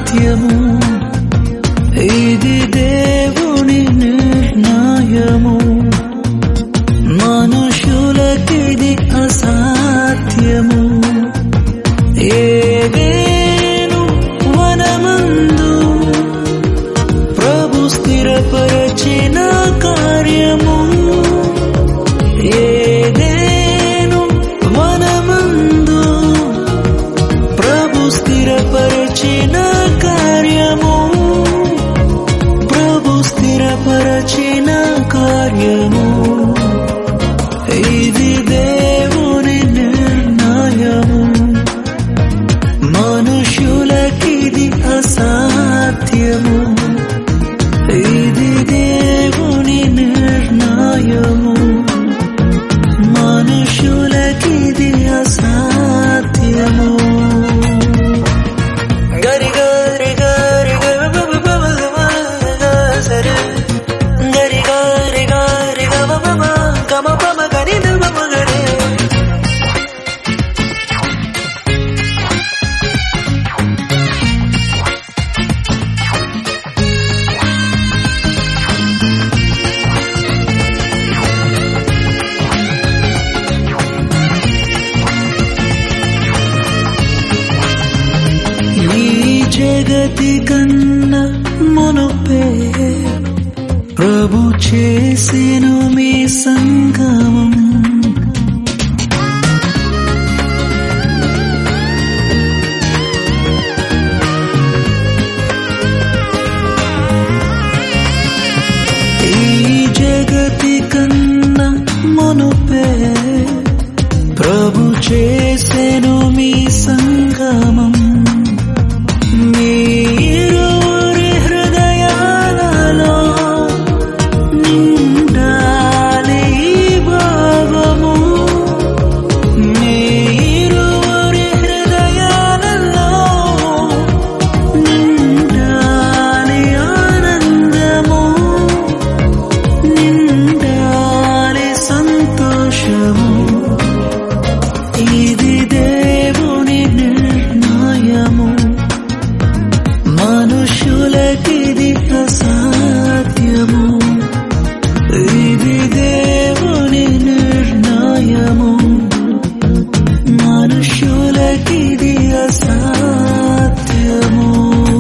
అసాధ్యము ఇది దేవుని నిర్ణయము మనుషులకిది అసాధ్యము ఏదేను వనమందు ప్రభు స్థిరపరచిన కార్యము ఏదేను వనమందు ప్రభు స్థిరపరచిన కార్యము ప్రభు స్థిరపరచిన కార్యము ఇది దేవుని నిర్ణయము మనుషులకిది అసాధ్యము ఇది దేవుని నిర్ణయము మనుషులకిది అసాధ్యము గరి గరి గరి గరి బబ బబ బబ సరే గరి గరి గరి గమ బమ గమ బమ గరి బమ గరి ఈ జగతి కన్నా మునుపే ప్రభు చేసెను మీ సంగమం ఈ జగతి కన్నా మునుపే ప్రభు చేసెను మీ సంగమం మీరురి హృదయాలలో నిండాలి ఈ భావము మీరురి హృదయాలలో నిండాలి ఆనందము నిండాలి సంతోషము ఇది దేవుని నిర్ణయము మనుషులకిది అసాధ్యము ఇది దేవుని నిర్ణయము మనుషులకిది అసాధ్యము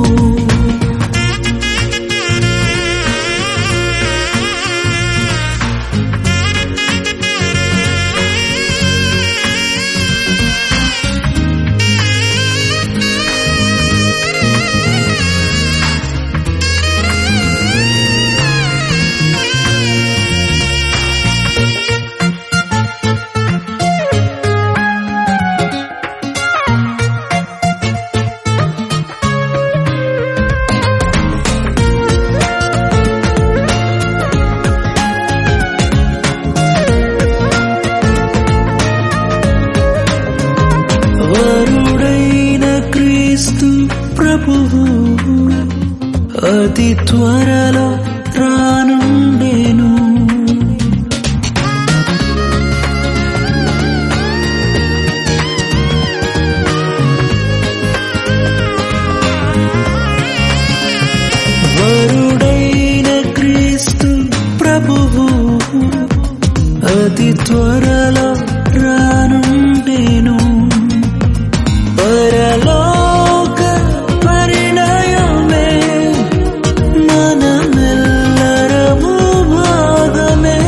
వరుడైన క్రీస్తు ప్రభువు అతి త్వరలో రానుండేను వరుడైన క్రీస్తు ప్రభువు అతి త్వరలో రానుండేను పరలోక పరిణయమే మనమెల్లరము భాగమే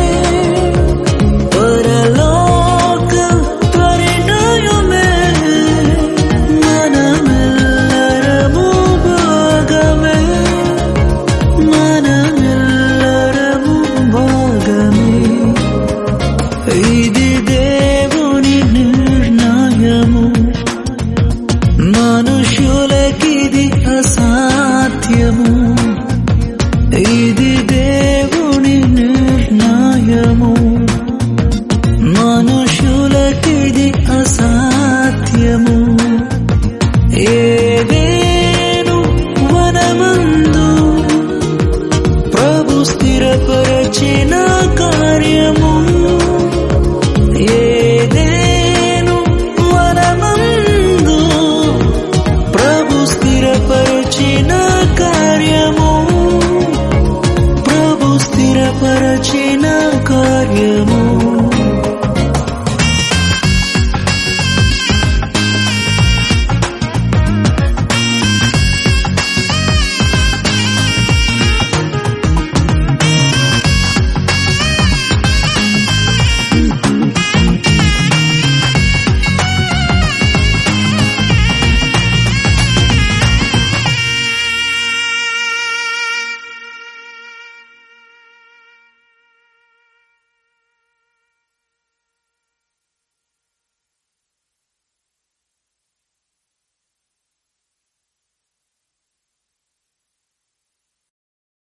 పరలోక పరిణయమే మనమెల్లరము భాగమే మనమెల్లరము భాగమే ఇది దేవుని నిర్ణయము మనుషులకిది అసాధ్యము ఇది దేవుని నిర్ణయము మనుషులకిది అసాధ్యము ఏదేను వనమందు ప్రభు స్థిరపరచిన కార్యము ఏదేను వనమందు ప్రభు స్థిర స్థిరపరిచిన